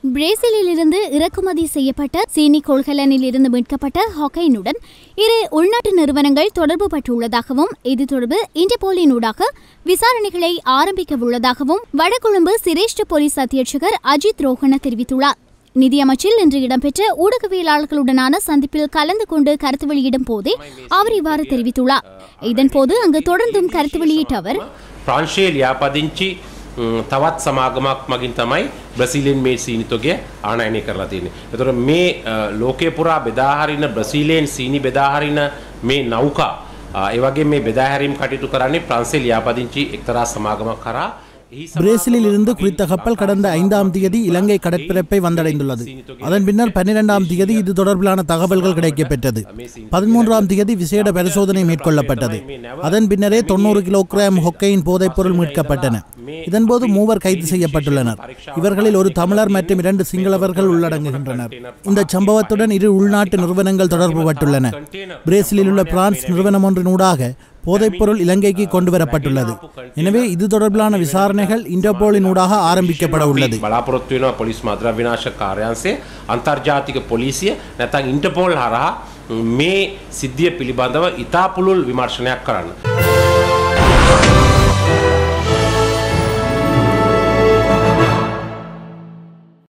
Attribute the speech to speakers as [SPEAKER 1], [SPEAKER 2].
[SPEAKER 1] பிரேசிலிலிருந்து இறக்குமதி செய்யப்பட்ட சீனி கொள்கலனில் இருந்து மீட்கப்பட்ட ஹொக்கைனுடன் இரு உள்நாட்டு நிறுவனங்கள் தொடர்பு பட்டுள்ளதாகவும் இது தொடர்பு இன்டர்போலினூடாக விசாரணைகளை ஆரம்பிக்க உள்ளதாகவும் வடகொழும்பு சிரேஷ்ட போலீஸ் அத்தியட்சகர் அஜித் ரோஹன தெரிவித்துள்ளார் நிதியமைச்சில் இன்று இடம்பெற்ற ஊடகவியலாளர்களுடனான சந்திப்பில் கலந்து கொண்டு கருத்து வெளியிடும் போதே அவர் இவ்வாறு தெரிவித்துள்ளார் இதன்போது அங்கு தொடர்ந்தும் கருத்து வெளியிட்ட அவர்
[SPEAKER 2] ප්‍රංශයේ ලියාපදිංචි ම්, තවත් සමාගමක් මගින් තමයි බ්‍රසීලෙන් මේ සීනිතොගේ ආනයනය කරලා තියෙන්නේ. එතකොට මේ අ, ලෝකය පුරා බෙදාහරින බ්‍රසීලයෙන් සීනි බෙදාහරින මේ නෞකා අ, ඒ වගේ මේ බෙදාහැරීම් කටයුතු කරන්නේ ප්‍රංශයේ ලියාපදිංචි එක්තරා සමාගමක් කරා එහි සමාගම
[SPEAKER 3] பிரேசிலில் இருந்து குறித்த கப்பல் கடந்த ஐந்தாம் தேதி இலங்கை கடற்பரப்பை வந்தடைந்துள்ளது அதன் பின்னர் பன்னிரெண்டாம் தேதி இது தொடர்பிலான தகவல்கள் கிடைக்கப்பெற்றது பதிமூன்றாம் தேதி விசேட பரிசோதனை மேற்கொள்ளப்பட்டது அதன் பின்னரே தொண்ணூறு கிலோகிராம் ஹொக்கையின் போதைப்பொருள் மீட்கப்பட்டன இதன்போது மூவர் கைது செய்யப்பட்டுள்ளனர் இவர்களில் ஒரு தமிழர் மற்றும் இரண்டு சிங்களவர்கள் உள்ளடங்குகின்றனர் இந்த சம்பவத்துடன் இரு உள்நாட்டு நிறுவனங்கள் தொடர்பு பட்டுள்ளன பிரேசிலில் உள்ள பிரான்ஸ் நிறுவனம் ஒன்றினூடாக போதைப்பொருள் இலங்கைக்கு கொண்டு வரப்பட்டுள்ளது எனவே இது தொடர்பிலான விசாரணைகள் இன்டர்போலினூடாக ஆரம்பிக்கப்பட உள்ளது
[SPEAKER 2] බලාපොරොත්තු වෙනවා පොලිස් මද්‍රව්‍ය විනාශ කාර්යාංශය අන්තර්ජාතික පොලිසිය නැත්නම් ඉන්ටර්පෝල් හරහා මේ සිද්ධිය පිළිබඳව ඉතා පුළුල් විමර්ශනයක් කරන්න.